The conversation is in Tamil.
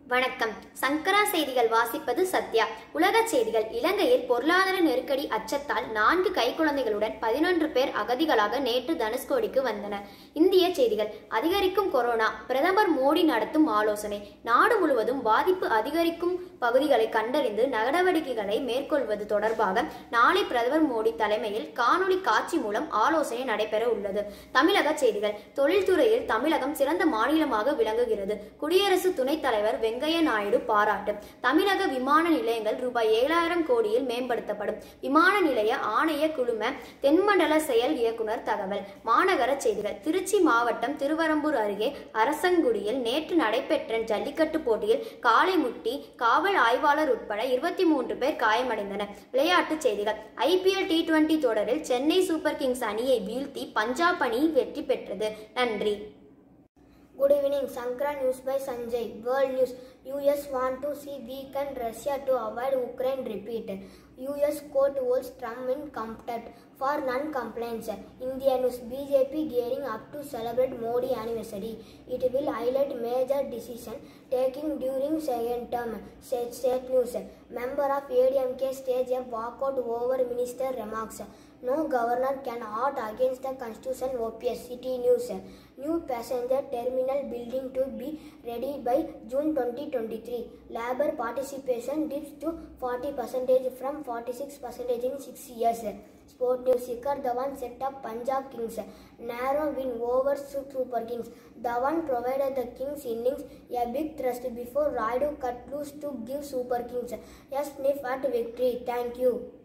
வணக்கம் சங்கரா செய்திகள் வாசிப்பது சத்யா உலக செய்திகள் இலங்கையில் பொருளாதார நெருக்கடி அச்சத்தால் நான்கு கைக்குழந்தைகளுடன் பதினொன்று பேர் அகதிகளாக நேற்று தனுஷ்கோடிக்கு வந்தனர் இந்திய செய்திகள் அதிகரிக்கும் கொரோனா பிரதமர் மோடி நடத்தும் ஆலோசனை நாடு முழுவதும் பாதிப்பு அதிகரிக்கும் பகுதிகளை கண்டறிந்து நடவடிக்கைகளை மேற்கொள்வது தொடர்பாக நாளை பிரதமர் மோடி தலைமையில் காணொளி காட்சி மூலம் ஆலோசனை நடைபெற உள்ளது தமிழக செய்திகள் தொழில்துறையில் தமிழகம் சிறந்த மாநிலமாக விளங்குகிறது குடியரசு துணைத் தலைவர் வெங்கையா நாயுடு பாராட்டு தமிழக விமான நிலையங்கள் ரூபாய் ஏழாயிரம் கோடியில் மேம்படுத்தப்படும் விமான நிலைய ஆணைய குழும தென்மண்டல செயல் இயக்குனர் தகவல் மாநகர செய்திகள் திருச்சி மாவட்டம் திருவரம்பூர் அருகே அரசங்குடியில் நேற்று நடைபெற்ற ஜல்லிக்கட்டு போட்டியில் காளை முட்டி காவல் ஆய்வாளர் உட்பட இருபத்தி மூன்று பேர் காயமடைந்தனர் விளையாட்டுச் செய்திகள் ஐபிஎல் டி டுவெண்டி தொடரில் சென்னை சூப்பர் கிங்ஸ் அணியை வீழ்த்தி பஞ்சாப் அணி வெற்றி பெற்றது நன்றி Good evening, Sankara News by Sanjay. World News. US want to see weaken Russia to avoid Ukraine repeat. US court holds Trump in contempt for non-compliance. India News. BJP gearing up to celebrate Modi anniversary. It will highlight major decision taking during second term. State, state News. Member of ADMK stage a walkout over minister remarks. No governor can act against the constitution. OPS City News. New passenger terminal building to be ready by June 2023. Labor participation dips to 40% from 46% in 6 years. Sport News Shikhar Dhawan set up Punjab Kings. Narrow win over Super Kings. Dhawan provided the Kings innings a big thrust before Raidu cut loose to give Super Kings a sniff at victory. Thank you.